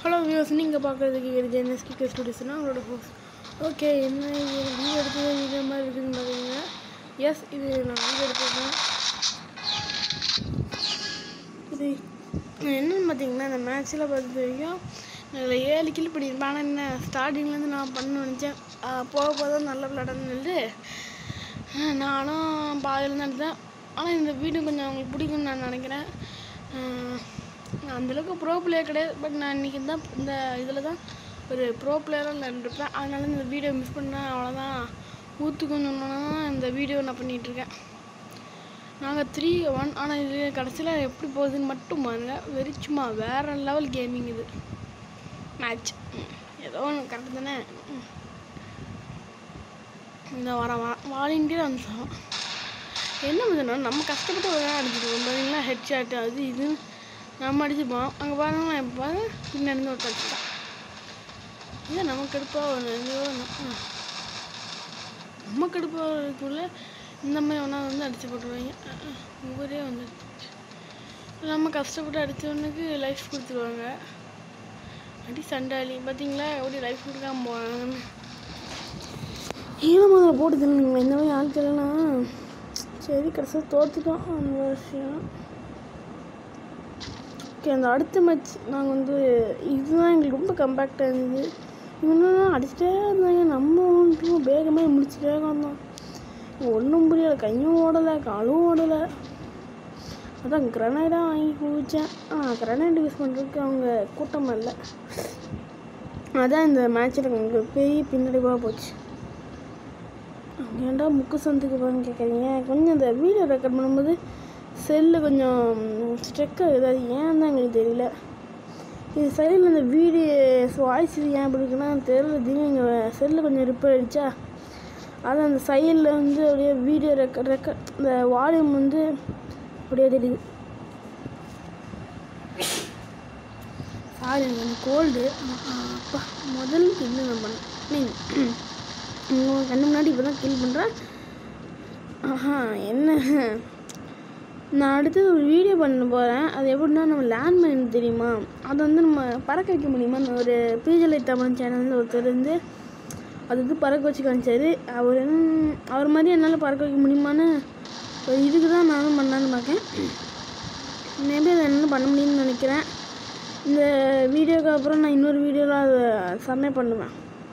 Hello views நீங்கள் பார்க்குறதுக்கு இது ஜெனஸ் கிக்கர் ஸ்டுடியோஸ்னால் உங்களோட ஹோஸ் ஓகே என்ன இது வீடியோ எடுத்தது வீடியோ மாதிரி இருக்குதுன்னு பார்த்தீங்கன்னா எஸ் இது நான் வீடியோ எடுத்துருக்கேன் இது என்னன்னு பார்த்தீங்கன்னா இந்த மேட்ச்சில் பார்த்த வரைக்கும் இதில் ஏழு கில் பண்ணியிருப்பேன் ஆனால் என்ன ஸ்டார்டிங்லேருந்து நான் பண்ண நினச்சேன் போக போக தான் நல்ல விளையாடணும்னு சொல்லிட்டு ஆஹ் நானும் பாதியிலேருந்து எடுத்தேன் ஆனால் இந்த வீடியோ கொஞ்சம் அவங்களுக்கு பிடிக்கும்னு நான் நினைக்கிறேன் ஆஹ் நான் அந்தளவுக்கு ப்ரோ பிளேயர் கிடையாது பட் நான் இன்றைக்கி தான் இந்த இதில் தான் ஒரு ப்ரோ பிளேயராக விளையாண்டுருப்பேன் அதனால இந்த வீடியோ மிஸ் பண்ணேன் அவ்வளோதான் ஊற்றுக்கணுன்னு தான் இந்த வீடியோ நான் பண்ணிகிட்ருக்கேன் நாங்கள் த்ரீ ஒன் ஆனால் இது கடைசியில் எப்படி போகுதுன்னு மட்டும் பாருங்க வெறி சும்மா வேறு லெவல் கேமிங் இது மேட்ச் ஏதோ ஒன்று கரெக்டு தானே ம். இந்த வாரம் வா வாலண்டியர் அம்சம் என்ன பண்ணுறோம் நம்ம கஷ்டப்பட்டு ஒரு நேரம் அடிச்சிருக்கோம் பார்த்தீங்களா ஹெட் ஷாட் அது இது நம்ம அடிச்சுப்போம் அங்கே பாருங்க இப்போ பின்னாடி ஒரு தடுச்சுட்டான் இல்லை நமக்கு எடுப்பாக ஒன்று எங்கேயோ ஒன்று ஆ. நம்ம கடுப்பாக்குள்ள இந்த மாதிரி ஒன்றா வந்து அடிச்சு போட்டுருவாங்க ஊரே வந்து நம்ம கஷ்டப்பட்டு அடித்தவனுக்கு லைஃப் கொடுத்துருவாங்க அடி சண்டாளி பார்த்தீங்களா எப்படி லைஃப் கொடுக்காம போகிறாங்கன்னு ஈழ முதல்ல போட்டு தின்னுங்க இந்த மாதிரி ஆட்கள்லாம் சரி கடைசியாக தோத்துட்டோம் அந்த விஷயம் ஓகே அந்த அடுத்த மேட்ச் நாங்கள் வந்து இதுதான் எங்களுக்கு ரொம்ப கம்பேக்டாக இருந்தது இவங்கெல்லாம் அடிச்சுட்டே இருந்தாங்க நம்ம ஒன்றும் வேகமாக முடிச்சுட்டே வந்தோம் ஒன்றும் புரியலை கையும் ஓடலை காலும் ஓடலை அதான் கிரனைடாக வாங்கி குவிச்சேன் ஆ கிரனைட் யூஸ் பண்ணுறதுக்கு அவங்க கூட்டமாக இல்லை அதான் இந்த மேட்ச்சில் எங்களுக்கு பெரிய பின்னடைவாக போச்சு ஏன்டா முக்கு சந்துக்கு போகணும்னு கேட்குறீங்க கொஞ்சம் இந்த வீடியோ ரெக்கார்ட் பண்ணும்போது செல்லு கொஞ்சம் ஸ்ட்ரெக் ஆகுது அது ஏன் தான் எங்களுக்கு தெரியல இது சைடில் இந்த வீடியோ வாய்ஸ் ஏன் அப்படி இருக்குன்னா தெரியல திடீர்னு எங்கள் செல்லு கொஞ்சம் ரிப்பேர் ஆயிடுச்சா அது அந்த சைடில் வந்து அப்படியே வீடியோ ரெக்கார்ட் ரெக்கார்ட் இந்த வால்யூம் வந்து அப்படியே தெரியுது சாரி எனக்கு கோல்டு அப்பா முதல் கில் நான் பண்ணேன் மீன் உங்கள் கண்ணு முன்னாடி இப்போ தான் கில் பண்ணுறேன் ஆஹா என்ன நான் அடுத்து ஒரு வீடியோ பண்ண போகிறேன் அது எப்படின்னா நம்ம லேண்ட்மைன் தெரியுமா அதை வந்து நம்ம பறக்க வைக்க முடியுமா ஒரு பீஜலை தமிழ் சேனல்னு ஒருத்தர் இருந்து அது வந்து பறக்க வச்சு காமிச்சாரு அவர் என்ன- அவர் மாதிரி என்னால் பறக்க வைக்க முடியுமான்னு ஒரு இதுக்கு தான் நானும் பண்ணலான்னு பார்க்கேன் மேபி அதை என்ன பண்ண முடியும்னு நினைக்கிறேன் இந்த வீடியோக்கு அப்புறம் நான் இன்னொரு வீடியோவில் அதை செம்மையா பண்ணுவேன்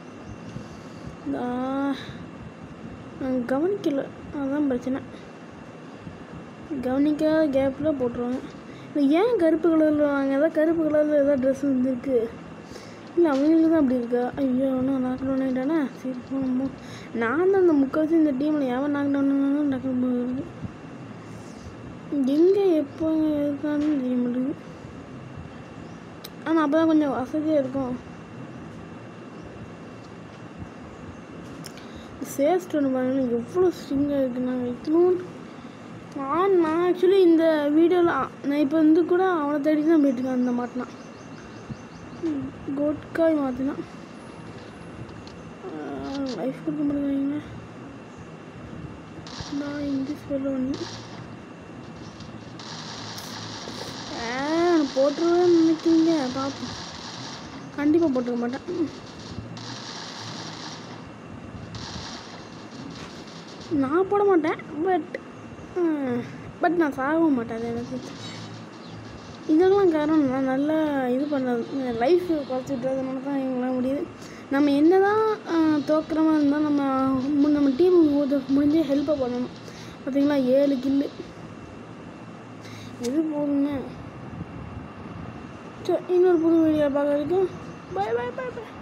நான் நான் கவனிக்கல அதுதான் பிரச்சனை கவனிக்காத கேப்பில் போட்டுருவாங்க இல்லை ஏன் கருப்பு கலரில் வாங்க ஏதாவது கருப்பு கலரில் ஏதாவது ட்ரெஸ் வந்துருக்கு இல்லை அவங்களுக்கு தான் அப்படி இருக்கா ஐயோ ஒன்றும் நாக் டவுன் ஆகிட்டானே சரி போகணும் நான் தான் அந்த முக்கால்வாசி இந்த டீமில் எவன் நாக் டவுன் ஆனாலும் டக்கு போகுது எங்கே எப்போ இருக்கான்னு தெரிய மாட்டேங்குது ஆனால் அப்போ தான் கொஞ்சம் வசதியாக இருக்கும் சேஸ்ட் ஒன்று பாருங்க எவ்வளோ ஸ்ட்ரிங்காக இருக்குது நாங்கள் இத்தனும் நான் நான் ஆக்சுவலி இந்த வீடியோவில் நான் இப்போ வந்து கூட அவனை தேடி தான் போயிட்டுருக்கேன் அந்த மாட்டினான் கோட்காய் மாற்றினான் லைஃப் கொடுக்க முடியுங்க நான் இங்கிலீஷ் சொல்ல பண்ணி போட்டுருவேன்னு நினைக்கிறீங்க பார்ப்போம் கண்டிப்பாக போட்டுக்க மாட்டேன் ம். நான் போட மாட்டேன் பட் பட் நான் சாகவும் மாட்டேன் அது எனக்கு இதெல்லாம் காரணம் நான் நல்லா இது பண்ணது லைஃப் குறைச்சி விட்றதுனால தான் எங்களால் முடியுது நம்ம என்ன தான் தோக்குற மாதிரி இருந்தால் நம்ம மு- நம்ம டீம் முடிஞ்சு ஹெல்ப்பை பண்ணணும் பார்த்தீங்களா ஏழு கில்லு இது போதுங்க சரி இன்னொரு புது வீடியோ பார்க்க வரைக்கும் பை பை பை பை